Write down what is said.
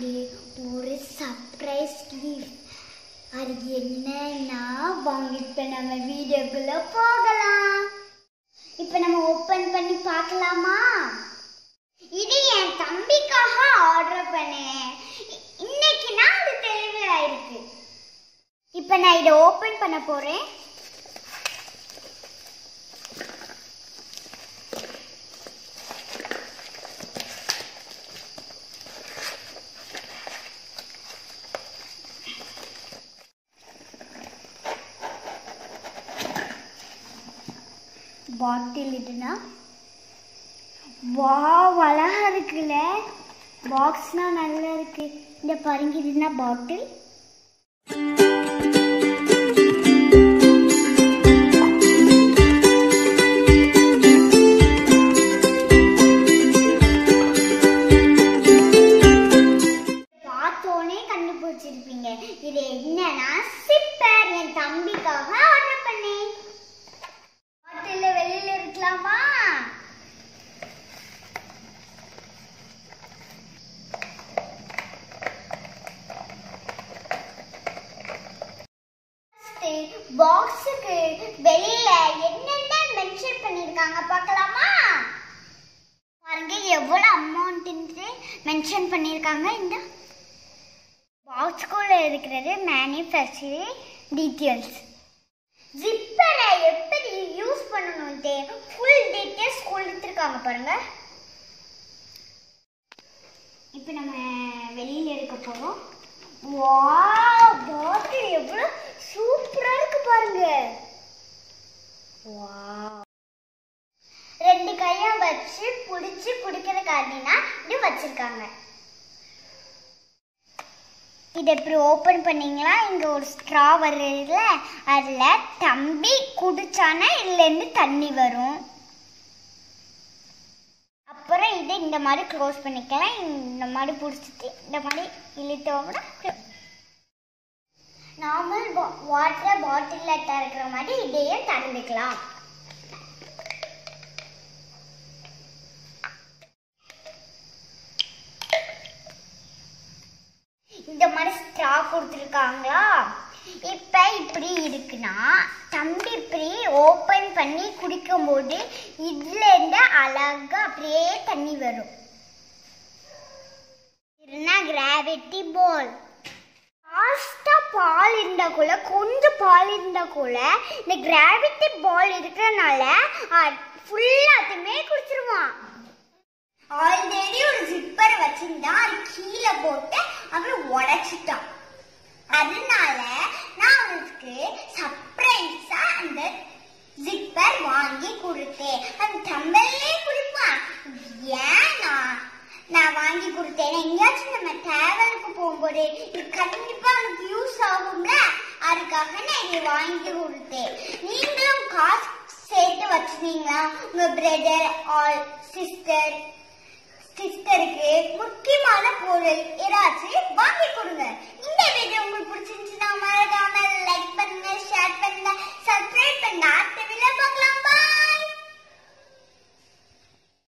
இன்னைக்கு ஒரு surprise gift அது என்னன்னா வாங்க இப்போ நம்ம வீடியோக்குள்ள போகலாம் இப்போ நம்ம ஓப்பன் பண்ணி பார்க்கலாமா இது என் தம்பிக்காக ஆர்டர் பண்ணேன் இ- இன்னைக்கு நான் அது டெலிவரி ஆயிருக்கு இப்போ நான் இதை ஓப்பன் பண்ண போறேன் பாட்டில் இதுனா வா அழகா இருக்குல்ல பாக்ஸ்னா நல்லா இருக்கு இந்த பாருங்க இதுனா பாட்டில் பார்த்தோன்னே கண்டுபிடிச்சிருப்பீங்க இது என்னன்னா சிப்பர் என் தம்பிக்காக ஆர்டர் பண்ணேன் பாட்டில் வெளியில இருக்கலாமா பாக்ஸுக்கு வெளியில என்னென்ன மென்ஷன் பண்ணிருக்காங்க பார்க்கலாமா பாருங்க எவ்வளவு அமௌண்ட் மென்ஷன் பண்ணிருக்காங்க இந்த பாக்ஸ்குள்ள இருக்கிறது மேனுஃபேக்சரிங் டீட்டெயில்ஸ் ஜிப்பரை எப்படி யூஸ் பண்ணணும்ட்டு ஃபுல் டீட்டெயில்ஸ் கொடுத்துருக்காங்க பாருங்க இப்போ நம்ம வெளியில எடுக்க போறோம் வாவ் பாட்டில் எவ்வளவு சூப்பரா இருக்கு பாருங்க வாவ் ரெண்டு கையா வச்சு புடிச்சு குடிக்கிறதுக்காண்டினா இது வச்சிருக்காங்க இதை இப்படி ஓப்பன் பண்ணீங்களா இங்கே ஒரு ஸ்ட்ரா வருதுல அதில் தம்பி குடிச்சானா இதுலேருந்து தண்ணி வரும் அப்புறம் இதை இந்த மாதிரி க்ளோஸ் பண்ணிக்கலாம் இந்த மாதிரி பிடிச்சிட்டு இந்த மாதிரி இழுத்தோம்னா நார்மல் வாட்டர் பாட்டிலில் திறக்கிற மாதிரி இதையும் திறந்துக்கலாம் இந்த மாதிரி ஸ்ட்ரா கொடுத்துருக்காங்களா இப்போ இப்படி இருக்குன்னா தம்பி இப்படி ஓப்பன் பண்ணி குடிக்கும்போது இதுலேருந்து அழகா அப்படியே தண்ணி வரும் இதுனா கிராவிட்டி பால் லாஸ்ட்டாக பால் இருந்தால் கூட கொஞ்சம் பால் இருந்தால் கூட இந்த கிராவிட்டி பால் இருக்கிறனால ஃபுல்லாத்தையுமே குடிச்சிருவான் ஆல்ரெடி ஒரு ஜிப்பர் வச்சிருந்தா அது கீழே போட்டு அவன் உடைச்சிட்டான் அதனால நான் அவனுக்கு சர்ப்ரைஸா அந்த ஜிப்பர் வாங்கி கொடுத்தேன் அந்த தம்பல்லே குடிப்பான் ஏன் நான் நான் வாங்கி கொடுத்தேன் எங்கேயாச்சும் நம்ம டிராவலுக்கு போகும்போது இது கண்டிப்பா அவனுக்கு யூஸ் ஆகும்ல அதுக்காக நான் இதை வாங்கி கொடுத்தேன் நீங்களும் காசு சேர்த்து வச்சிருந்தீங்களா உங்க பிரதர் ஆல் சிஸ்டர் சிஸ்டருக்கு முக்கியமான பொருள் ஏதாச்சும் வாங்கி கொடுங்க இந்த வீடியோ உங்களுக்கு பிடிச்சிருந்துச்சுன்னா மறக்காம லைக் பண்ணுங்க ஷேர் பண்ணுங்க சப்ஸ்கிரைப் பண்ணுங்க அடுத்த வீடியோ பார்க்கலாம்